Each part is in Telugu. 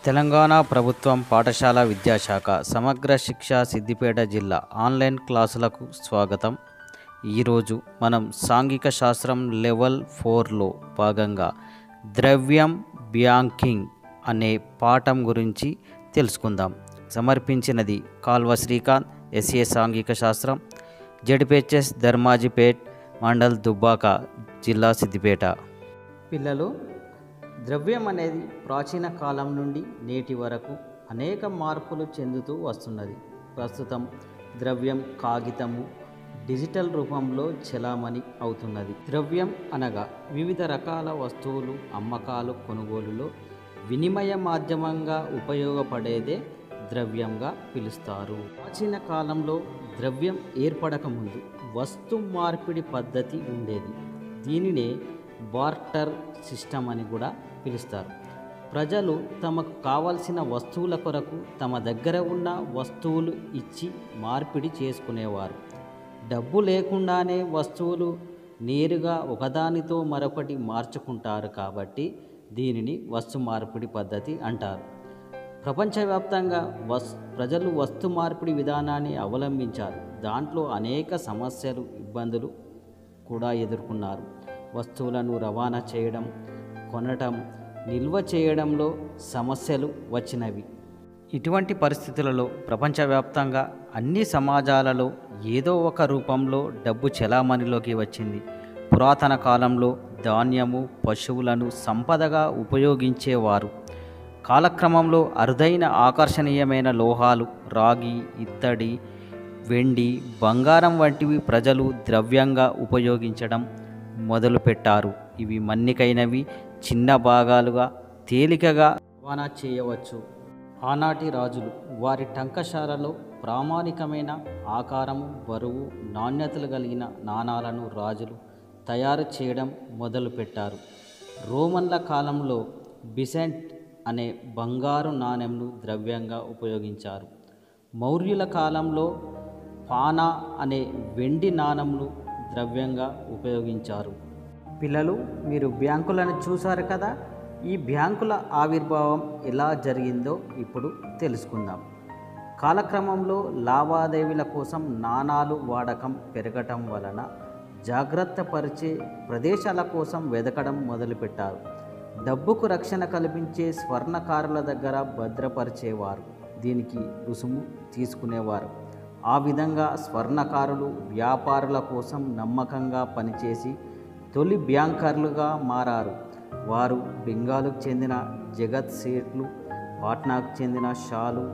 తెలంగాణ ప్రభుత్వం పాఠశాల విద్యాశాఖ సమగ్ర శిక్ష సిద్దిపేట జిల్లా ఆన్లైన్ క్లాసులకు స్వాగతం ఈరోజు మనం సాంఘిక శాస్త్రం లెవెల్ ఫోర్లో భాగంగా ద్రవ్యం బ్యాంకింగ్ అనే పాఠం గురించి తెలుసుకుందాం సమర్పించినది కాల్వ శ్రీకాంత్ ఎస్ఏ సాంఘిక శాస్త్రం జడ్పిహెచ్ఎస్ ధర్మాజిపేట్ మండల్ దుబ్బాక జిల్లా సిద్దిపేట పిల్లలు ద్రవ్యం అనేది ప్రాచీన కాలం నుండి నేటి వరకు అనేక మార్పులు చెందుతూ వస్తున్నది ప్రస్తుతం ద్రవ్యం కాగితము డిజిటల్ రూపంలో చలామణి అవుతున్నది ద్రవ్యం అనగా వివిధ రకాల వస్తువులు అమ్మకాలు కొనుగోలులో వినిమయ మాధ్యమంగా ఉపయోగపడేదే ద్రవ్యంగా పిలుస్తారు ప్రాచీన కాలంలో ద్రవ్యం ఏర్పడకముందు వస్తు మార్పిడి పద్ధతి ఉండేది దీనినే బార్టర్ సిస్టమ్ అని కూడా పిలుస్తారు ప్రజలు తమకు కావలసిన వస్తువుల కొరకు తమ దగ్గర ఉన్న వస్తువులు ఇచ్చి మార్పిడి చేసుకునేవారు డబ్బు లేకుండానే వస్తువులు నేరుగా ఒకదానితో మరొకటి మార్చుకుంటారు కాబట్టి దీనిని వస్తు మార్పిడి పద్ధతి అంటారు ప్రపంచవ్యాప్తంగా వస్ ప్రజలు వస్తు మార్పిడి విధానాన్ని అవలంబించారు దాంట్లో అనేక సమస్యలు ఇబ్బందులు కూడా ఎదుర్కొన్నారు వస్తువులను రవాణా చేయడం కొనటం నిల్వ చేయడంలో సమస్యలు వచ్చినవి ఇటువంటి పరిస్థితులలో ప్రపంచవ్యాప్తంగా అన్ని సమాజాలలో ఏదో ఒక రూపంలో డబ్బు చెలామణిలోకి వచ్చింది పురాతన కాలంలో ధాన్యము పశువులను సంపదగా ఉపయోగించేవారు కాలక్రమంలో అరుదైన ఆకర్షణీయమైన లోహాలు రాగి ఇత్తడి వెండి బంగారం వంటివి ప్రజలు ద్రవ్యంగా ఉపయోగించడం మొదలుపెట్టారు ఇవి మన్నికైనవి చిన్న భాగాలుగా తేలికగా రవాణా చేయవచ్చు ఆనాటి రాజులు వారి టంకశాలలో ప్రామాణికమైన ఆకారము బరువు నాణ్యతలు కలిగిన నాణాలను రాజులు తయారు చేయడం మొదలుపెట్టారు రోమన్ల కాలంలో బిసెంట్ అనే బంగారు నాణెంను ద్రవ్యంగా ఉపయోగించారు మౌర్యుల కాలంలో పానా అనే వెండి నాణంను ద్రవ్యంగా ఉపయోగించారు పిల్లలు మీరు బ్యాంకులను చూశారు కదా ఈ బ్యాంకుల ఆవిర్భావం ఎలా జరిగిందో ఇప్పుడు తెలుసుకుందాం కాలక్రమంలో లావాదేవీల కోసం నాణాలు వాడకం పెరగటం వలన జాగ్రత్త పరిచే ప్రదేశాల కోసం వెదకడం మొదలుపెట్టారు డబ్బుకు రక్షణ కల్పించే స్వర్ణకారుల దగ్గర భద్రపరిచేవారు దీనికి రుసుము తీసుకునేవారు ఆ విధంగా స్వర్ణకారులు వ్యాపారుల కోసం నమ్మకంగా పనిచేసి తొలి బ్యాంకర్లుగా మారారు వారు బెంగాలుకు చెందిన జగత్ సేట్లు పాట్నాకు చెందిన షాలు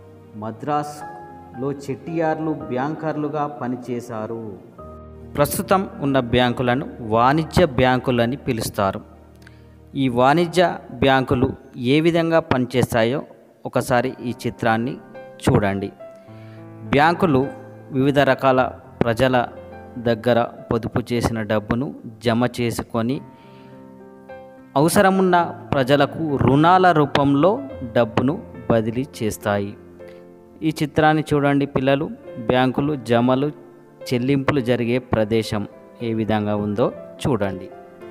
మద్రాస్లో చెట్టియార్లు బ్యాంకర్లుగా పనిచేశారు ప్రస్తుతం ఉన్న బ్యాంకులను వాణిజ్య బ్యాంకులని పిలుస్తారు ఈ వాణిజ్య బ్యాంకులు ఏ విధంగా పనిచేస్తాయో ఒకసారి ఈ చిత్రాన్ని చూడండి బ్యాంకులు వివిధ రకాల ప్రజల దగ్గర పొదుపు చేసిన డబ్బును జమ చేసుకొని అవసరమున్న ప్రజలకు రుణాల రూపంలో డబ్బును బదిలీ చేస్తాయి ఈ చిత్రాన్ని చూడండి పిల్లలు బ్యాంకులు జమలు చెల్లింపులు జరిగే ప్రదేశం ఏ విధంగా ఉందో చూడండి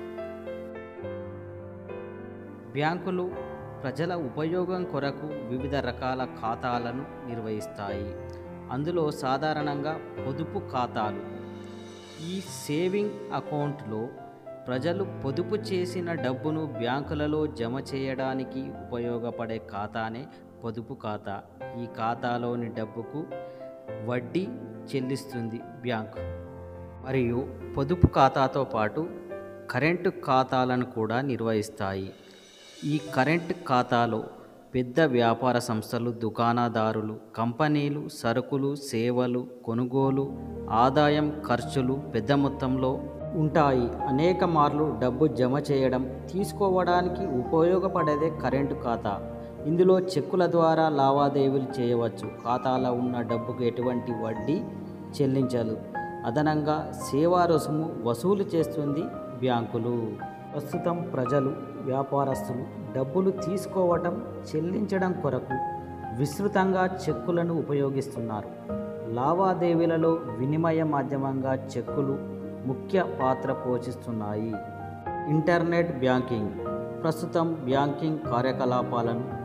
బ్యాంకులు ప్రజల ఉపయోగం కొరకు వివిధ రకాల ఖాతాలను నిర్వహిస్తాయి అందులో సాధారణంగా పొదుపు ఖాతాలు ఈ సేవింగ్ అకౌంట్లో ప్రజలు పొదుపు చేసిన డబ్బును బ్యాంకులలో జమ చేయడానికి ఉపయోగపడే ఖాతానే పొదుపు ఖాతా ఈ ఖాతాలోని డబ్బుకు వడ్డీ చెల్లిస్తుంది బ్యాంకు మరియు పొదుపు ఖాతాతో పాటు కరెంటు ఖాతాలను కూడా నిర్వహిస్తాయి ఈ కరెంట్ ఖాతాలో పెద్ద వ్యాపార సంస్థలు దుకాణదారులు కంపెనీలు సరుకులు సేవలు కొనుగోలు ఆదాయం ఖర్చులు పెద్ద మొత్తంలో ఉంటాయి అనేక మార్లు డబ్బు జమ చేయడం తీసుకోవడానికి ఉపయోగపడేదే కరెంటు ఖాతా ఇందులో చెక్కుల ద్వారా లావాదేవీలు చేయవచ్చు ఖాతాలో ఉన్న డబ్బుకు ఎటువంటి వడ్డీ చెల్లించదు అదనంగా సేవా రుసుము వసూలు చేస్తుంది బ్యాంకులు ప్రస్తుతం ప్రజలు వ్యాపారస్తులు డబ్బులు తీసుకోవటం చెల్లించడం కొరకు విస్తృతంగా చెక్కులను ఉపయోగిస్తున్నారు లావాదేవీలలో వినిమయ మాధ్యమంగా చెక్కులు ముఖ్య పాత్ర పోషిస్తున్నాయి ఇంటర్నెట్ బ్యాంకింగ్ ప్రస్తుతం బ్యాంకింగ్ కార్యకలాపాలను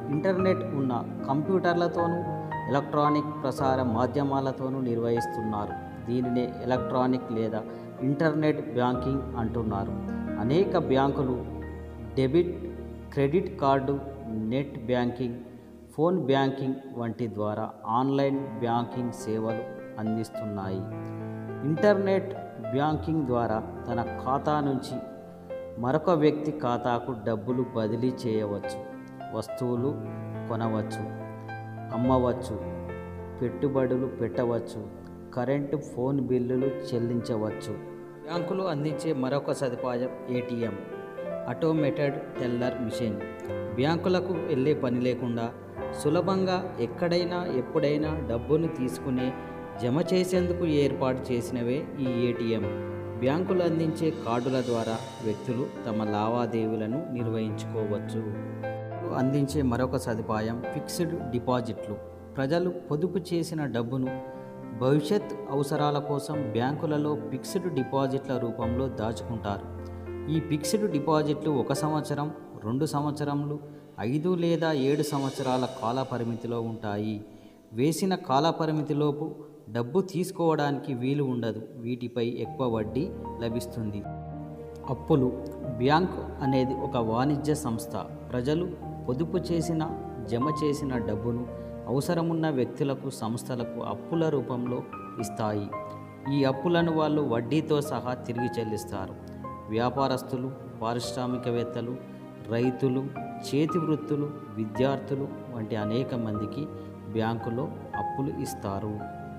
ఇంటర్నెట్ ఉన్న కంప్యూటర్లతోనూ ఎలక్ట్రానిక్ ప్రసార మాధ్యమాలతోనూ నిర్వహిస్తున్నారు దీనినే ఎలక్ట్రానిక్ లేదా ఇంటర్నెట్ బ్యాంకింగ్ అంటున్నారు అనేక బ్యాంకులు debit credit card net banking phone banking వంటి ద్వారా ఆన్లైన్ బ్యాంకింగ్ సేవలు అందిస్తున్నాయి ఇంటర్నెట్ బ్యాంకింగ్ ద్వారా తన ఖాతా నుంచి మరొక వ్యక్తి ఖాతాకు డబ్బులు బదిలీ చేయవచ్చు వస్తువులు కొనవచ్చు అమ్మవచ్చు పెట్టుబడులు పెట్టవచ్చు కరెంటు ఫోన్ బిల్లులు చెల్లించవచ్చు బ్యాంకులు అందించే మరొక సదుపాయం ఏటీఎం ఆటోమేటెడ్ టెల్లర్ మిషన్ బ్యాంకులకు వెళ్ళే పని లేకుండా సులభంగా ఎక్కడైనా ఎప్పుడైనా డబ్బును తీసుకునే జమ చేసేందుకు ఏర్పాటు చేసినవే ఈ ఏటీఎం బ్యాంకులు అందించే కార్డుల ద్వారా వ్యక్తులు తమ లావాదేవీలను నిర్వహించుకోవచ్చు అందించే మరొక సదుపాయం ఫిక్స్డ్ డిపాజిట్లు ప్రజలు పొదుపు చేసిన డబ్బును భవిష్యత్ అవసరాల కోసం బ్యాంకులలో ఫిక్స్డ్ డిపాజిట్ల రూపంలో దాచుకుంటారు ఈ ఫిక్స్డ్ డిపాజిట్లు ఒక సంవత్సరం రెండు సంవత్సరములు ఐదు లేదా ఏడు సంవత్సరాల కాల పరిమితిలో ఉంటాయి వేసిన కాల పరిమితిలోపు డబ్బు తీసుకోవడానికి వీలు ఉండదు వీటిపై ఎక్కువ వడ్డీ లభిస్తుంది అప్పులు బ్యాంక్ అనేది ఒక వాణిజ్య సంస్థ ప్రజలు పొదుపు చేసిన జమ చేసిన డబ్బును అవసరమున్న వ్యక్తులకు సంస్థలకు అప్పుల రూపంలో ఇస్తాయి ఈ అప్పులను వాళ్ళు వడ్డీతో సహా తిరిగి చెల్లిస్తారు వ్యాపారస్తులు పారిశ్రామికవేత్తలు రైతులు చేతి వృత్తులు విద్యార్థులు వంటి అనేక మందికి బ్యాంకులో అప్పులు ఇస్తారు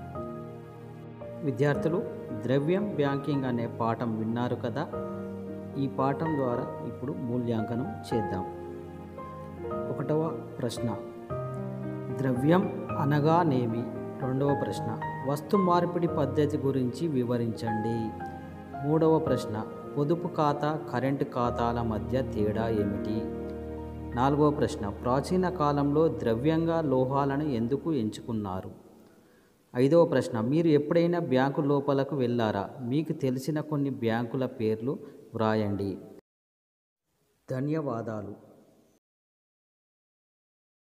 విద్యార్థులు ద్రవ్యం బ్యాంకింగ్ అనే పాఠం విన్నారు కదా ఈ పాఠం ద్వారా ఇప్పుడు మూల్యాంకనం చేద్దాం ఒకటవ ప్రశ్న ద్రవ్యం అనగానేమి రెండవ ప్రశ్న వస్తు మార్పిడి పద్ధతి గురించి వివరించండి మూడవ ప్రశ్న పొదుపు ఖాతా కరెంటు ఖాతాల మధ్య తేడా ఏమిటి నాలుగవ ప్రశ్న ప్రాచీన కాలంలో ద్రవ్యంగా లోహాలను ఎందుకు ఎంచుకున్నారు ఐదవ ప్రశ్న మీరు ఎప్పుడైనా బ్యాంకు లోపలకు వెళ్ళారా మీకు తెలిసిన కొన్ని బ్యాంకుల పేర్లు వ్రాయండి ధన్యవాదాలు